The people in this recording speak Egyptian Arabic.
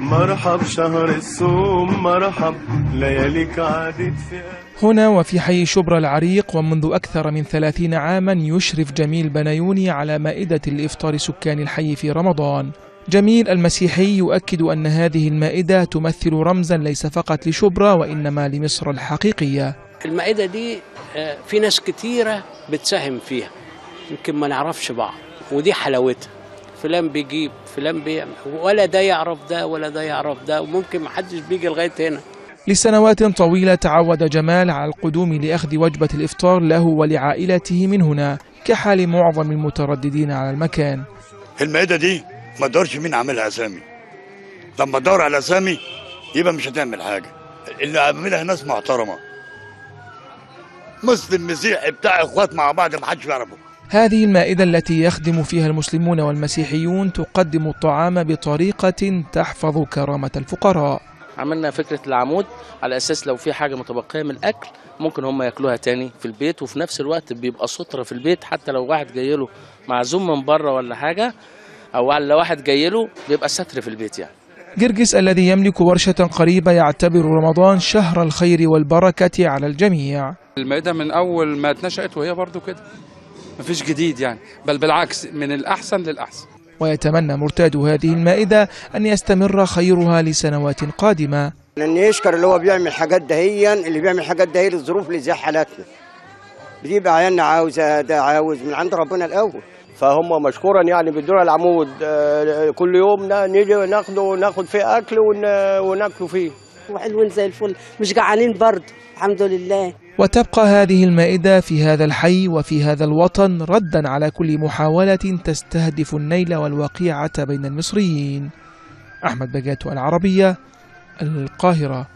مرحب شهر الصوم مرحب لياليك عادت في هنا وفي حي شبرا العريق ومنذ أكثر من ثلاثين عاما يشرف جميل بنايوني على مائدة الإفطار سكان الحي في رمضان جميل المسيحي يؤكد أن هذه المائدة تمثل رمزا ليس فقط لشبرا وإنما لمصر الحقيقية المائدة دي آه، في ناس كتيرة بتساهم فيها يمكن ما نعرفش بعض ودي حلاوتها فلان بيجيب فلان بيعمل ولا ده يعرف ده ولا ده يعرف ده وممكن محدش بيجي لغاية هنا لسنوات طويلة تعود جمال على القدوم لأخذ وجبة الإفطار له ولعائلته من هنا كحال معظم المترددين على المكان المائدة دي ما تدورش مين عاملها اسامي لما تدور على اسامي يبقى مش هتعمل حاجه اللي عاملها ناس محترمه مسلم مسيحي بتاع اخوات مع بعض ما حدش يعرفه هذه المائدة التي يخدم فيها المسلمون والمسيحيون تقدم الطعام بطريقة تحفظ كرامة الفقراء عملنا فكرة العمود على أساس لو في حاجة متبقية من الأكل ممكن هم ياكلوها تاني في البيت وفي نفس الوقت بيبقى سترة في البيت حتى لو واحد جاي له معزوم من بره ولا حاجة أو لو واحد جاي له بيبقى ستر في البيت يعني جرجس الذي يملك ورشة قريبة يعتبر رمضان شهر الخير والبركة على الجميع المائدة من أول ما اتنشأت وهي برضو كده مفيش جديد يعني بل بالعكس من الأحسن للأحسن ويتمنى مرتاد هذه المائدة أن يستمر خيرها لسنوات قادمة ان يشكر اللي هو بيعمل حاجات دهيا اللي بيعمل حاجات دهيا للظروف اللي زي حالاتنا بتبقى عيالنا عاوزه ده عاوز من عند ربنا الاول فهم مشكورا يعني بيدونا العمود آه، كل يوم نا- نيجي ناخده وناخد فيه اكل ون- وناكله فيه وحلوين زي الفل مش جعانين برضه الحمد لله وتبقى هذه المائدة في هذا الحي وفي هذا الوطن ردا على كل محاولة تستهدف النيل والوقيعة بين المصريين أحمد بجات العربية القاهرة